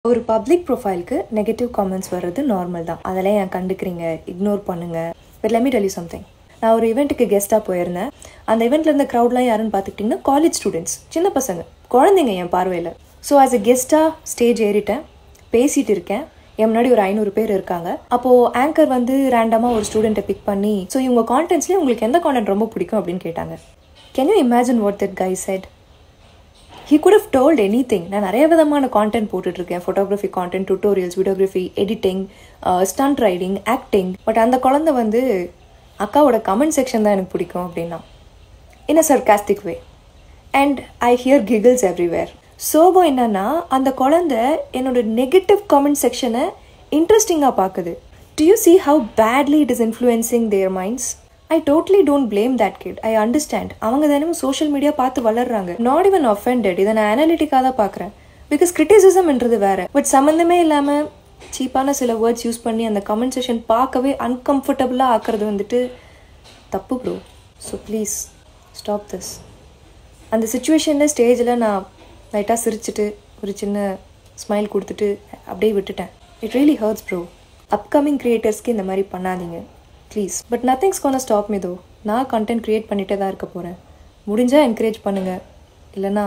ஒரு பப்ளிக் ப்ரொஃபைலுக்கு negative comments வர்றது நார்மல் தான் அதெல்லாம் ஏன் கண்டுக்கிறீங்க இக்னோர் பண்ணுங்க but let me tell you something நான் ஒரு இவெண்ட்டுக்கு கெஸ்ட்டாக போயிருந்தேன் அந்த இவெண்ட்டில் இருந்த க்ரௌட்லாம் யாருன்னு பார்த்துக்கிட்டிங்கன்னா காலேஜ் ஸ்டூடெண்ட்ஸ் சின்ன பசங்க குழந்தைங்க என் பார்வையில் ஸோ ஆஸ் எ கெஸ்ட்டாக ஸ்டேஜ் ஏறிட்டேன் பேசிட்டு இருக்கேன் என் முன்னாடி ஒரு ஐநூறு பேர் இருக்காங்க அப்போது ஆங்கர் வந்து ரேண்டமாக ஒரு ஸ்டூடெண்ட்டை பிக் பண்ணி ஸோ இவங்க கான்டென்ட்ஸ்லேயே உங்களுக்கு எந்த கான்டென்ட் ரொம்ப பிடிக்கும் அப்படின்னு கேட்டாங்க can you imagine what that guy said he could have told anything நான் நிறைய விதமான கான்டென்ட் போட்டுட்ருக்கேன் photography content tutorials videography editing stunt riding acting but அந்த குழந்தை வந்து அக்காவோட கமெண்ட் செக்ஷன் தான் எனக்கு பிடிக்கும் அப்படின்னா in a sarcastic way and I hear giggles everywhere சோகம் என்னன்னா அந்த குழந்தை என்னோட நெகட்டிவ் கமெண்ட் செக்ஷனை இன்ட்ரெஸ்டிங்காக பார்க்குது do you see how badly it is influencing their minds I totally don't blame that kid I understand அவங்க தினமும் சோஷியல் மீடியா பார்த்து வளர்றாங்க நாட் even offended இதை நான் அனாலிட்டிக்காக தான் பார்க்குறேன் பிகாஸ் கிரிட்டிசிசம்ன்றது வேற பட் சம்மந்தமே இல்லாமல் சீப்பான சில வேர்ட்ஸ் யூஸ் பண்ணி அந்த கமெண்ட் செஷன் பார்க்கவே அன்கம்ஃபர்டபுளாக ஆக்குறது வந்துட்டு தப்பு bro so please stop this அந்த சுச்சுவேஷனில் ஸ்டேஜில் நான் லைட்டாக சிரிச்சிட்டு ஒரு சின்ன ஸ்மைல் கொடுத்துட்டு அப்படியே விட்டுட்டேன் it really hurts bro upcoming க்ரியேட்டர்ஸ்க்கு இந்த மாதிரி பண்ணாதீங்க please but nothing's gonna stop me though நான் கண்டென்ட் க்ரியேட் பண்ணிகிட்டே தான் இருக்க போகிறேன் முடிஞ்சால் என்கரேஜ் பண்ணுங்கள் இல்லைன்னா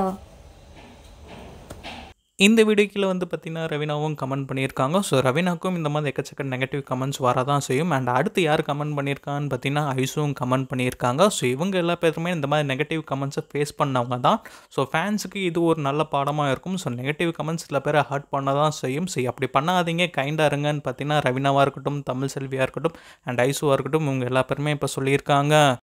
இந்த வீடியோக்கில் வந்து பார்த்தீங்கன்னா ரவீனாவும் கமெண்ட் பண்ணியிருக்காங்க ஸோ ரவீனாக்கும் இந்த மாதிரி எக்கச்சக்க நெகட்டிவ் கமெண்ட்ஸ் வரதான் செய்யும் அண்ட் அடுத்து யார் கமெண்ட் பண்ணியிருக்கான்னு பார்த்தீங்கன்னா ஐஸும் கமெண்ட் பண்ணியிருக்காங்க ஸோ இவங்க எல்லா பேருமே இந்த மாதிரி நெகட்டிவ் கமெண்ட்ஸை ஃபேஸ் பண்ணவங்க தான் ஸோ ஃபேன்ஸுக்கு இது ஒரு நல்ல பாடமாக இருக்கும் ஸோ நெகட்டிவ் கமெண்ட்ஸ் சில பேரை ஹர்ட் பண்ண தான் செய்யும் ஸோ அப்படி பண்ணாதீங்க கைண்டாக இருங்கன்னு பார்த்தீங்கன்னா ரவீனாவாக இருக்கட்டும் தமிழ் செல்வியாக இருக்கட்டும் அண்ட் ஐசுவாக இருக்கட்டும் இவங்க எல்லா பேருமே இப்போ சொல்லியிருக்காங்க